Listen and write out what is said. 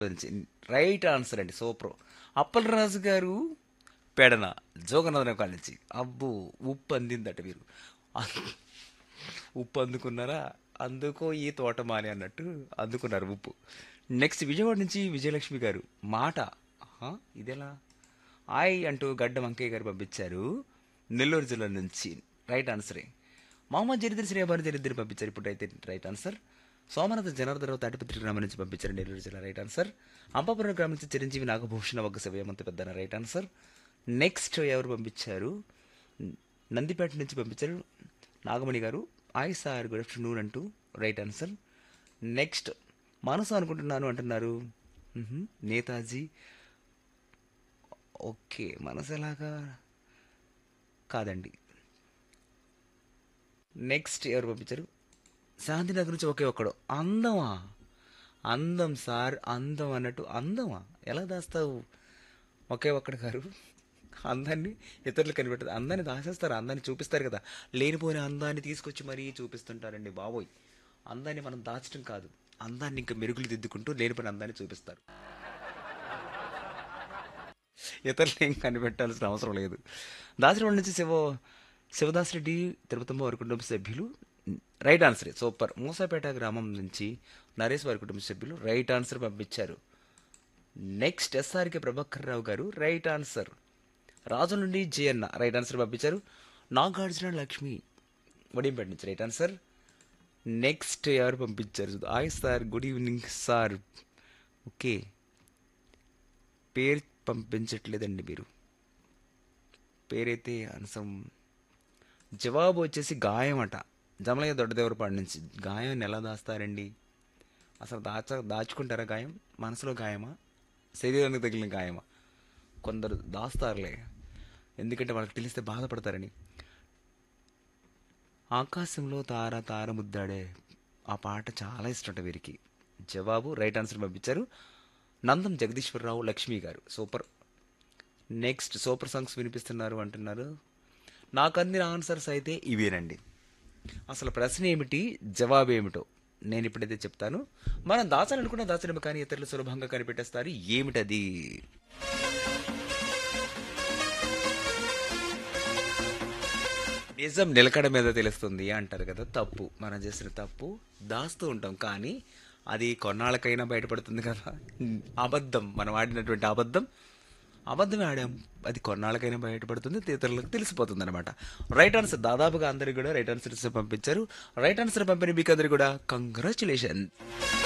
నుంచి right answer అండి super Appalaraju గారు పెడన జోగనందనం కాడ నుంచి అబ్బో ఉప్పు అందిందట మీరు అం- ఉప్పు అందుకున్నారా అందుకో ఈ తోటమాని అన్నట్టు అందుకున్నారు ఉప్పు నెక్స్ట్ విజయవాడ నుంచి విజయలక్ష్మి గారు మాట ఆహా, ఇదెలా ఆయ్ అంటూ గడ్డ వంకయ్య గారు పంపించారు నెల్లూరు జిల్లా నుంచి రైట్ ఆన్సరే మహమ్మద్ జరిద్ర శ్రీబాను జరిద్ర పంపించారు ఇప్పుడు అయితే రైట్ ఆన్సర్ సోమనాథ జనార్దరావు తాటిపత్రి గ్రామం నుంచి పంపించారు నెల్లూరు జిల్లా రైట్ ఆన్సర్ అంబాపురం గ్రామం నుంచి చిరంజీవి నాగభూషణ ఒక్క శివయమంత పెద్దన రైట్ ఆన్సర్ నెక్స్ట్ ఎవరు పంపించారు నందిపేట నుంచి పంపించారు నాగమణి గారు ఆయ్ సార్ గుడ్ ఆఫ్టర్నూన్ అంటూ రైట్ ఆన్సర్ నెక్స్ట్ మనసు అనుకుంటున్నాను అంటున్నారు మ్హూ. నేతాజీ ఓకే మనసు ఎలాగా కాదండి నెక్స్ట్ ఎవరు పంపించారు శాంతినగర్ నుంచి ఒకే ఒక్కడు అందమా అందం సార్ అందం అన్నట్టు అందమా ఎలా దాస్తావు ఒకే ఒక్కడు గారు అందాన్ని ఇతరులు కనిపెట్టదు అందాన్ని దాచేస్తారు అందాన్ని చూపిస్తారు కదా లేనిపోయిన అందాన్ని తీసుకొచ్చి మరీ చూపిస్తుంటారండి బాబోయ్ అందాన్ని మనం దాచడం కాదు అందాన్ని ఇంకా మెరుగులు దిద్దుకుంటూ లేనిపోయిన అందాన్ని చూపిస్తారు ఇతరులు ఏం కనిపెట్టాల్సిన అవసరం లేదు దాసరివాడ నుంచి శివ శివదాస్ రెడ్డి తిరుపతమ్మ వారి కుటుంబ సభ్యులు రైట్ ఆన్సర్ సూపర్ మూసాపేట గ్రామం నుంచి నరేష్ వారి కుటుంబ సభ్యులు రైట్ ఆన్సర్ పంపించారు నెక్స్ట్ ఎస్ఆర్కే ప్రభాకర్ రావు గారు రైట్ ఆన్సర్ రాజు నుండి జయన్న రైట్ ఆన్సర్ పంపించారు నాగార్జున లక్ష్మి వడింపేట నుంచి రైట్ ఆన్సర్ నెక్స్ట్ ఎవరు పంపించారు hi sir good evening sir okay పేరు పంపించట్లేదండి మీరు పేరైతే అనసం జవాబు వచ్చేసి గాయం అట జమలయ్య దొడ్డదేవరపాడు నుంచి గాయం ఎలా దాస్తారండి అసలు దాచ దాచుకుంటారా గాయం మనసులో గాయమా శరీరానికి తగిలిన గాయమా కొందరు దాస్తారులే ఎందుకంటే వాళ్ళకి తెలిస్తే బాధపడతారని ఆకాశంలో తార తార ముద్దాడే ఆ పాట చాలా ఇష్టం వీరికి జవాబు రైట్ ఆన్సర్ పంపించారు నందం జగదీశ్వరరావు లక్ష్మి గారు సూపర్ నెక్స్ట్ సూపర్ సాంగ్స్ వినిపిస్తున్నారు అంటున్నారు నాకు అందిన ఆన్సర్స్ అయితే ఇవేనండి అసలు ప్రశ్న ఏమిటి జవాబు ఏమిటో నేను ఇప్పుడైతే చెప్తాను మనం దాచాలనుకున్న దాచడం కానీ ఇతరులు సులభంగా కనిపెట్టేస్తారు ఏమిటది నిజం నిలకడ మీద తెలుస్తుంది అంటారు కదా తప్పు మనం చేసిన తప్పు దాస్తూ ఉంటాం కానీ అది కొన్నాళ్ళకైనా బయటపడుతుంది కదా అబద్ధం మనం ఆడినటువంటి అబద్ధం అబద్ధమే ఆడాం అది కొన్నాళ్ళకైనా బయటపడుతుంది ఇతరులకు తెలిసిపోతుంది అనమాట రైట్ ఆన్సర్ దాదాపుగా అందరికి కూడా రైట్ ఆన్సర్ పంపించారు రైట్ ఆన్సర్ పంపిన మీకు అందరికి కూడా కంగ్రాచులేషన్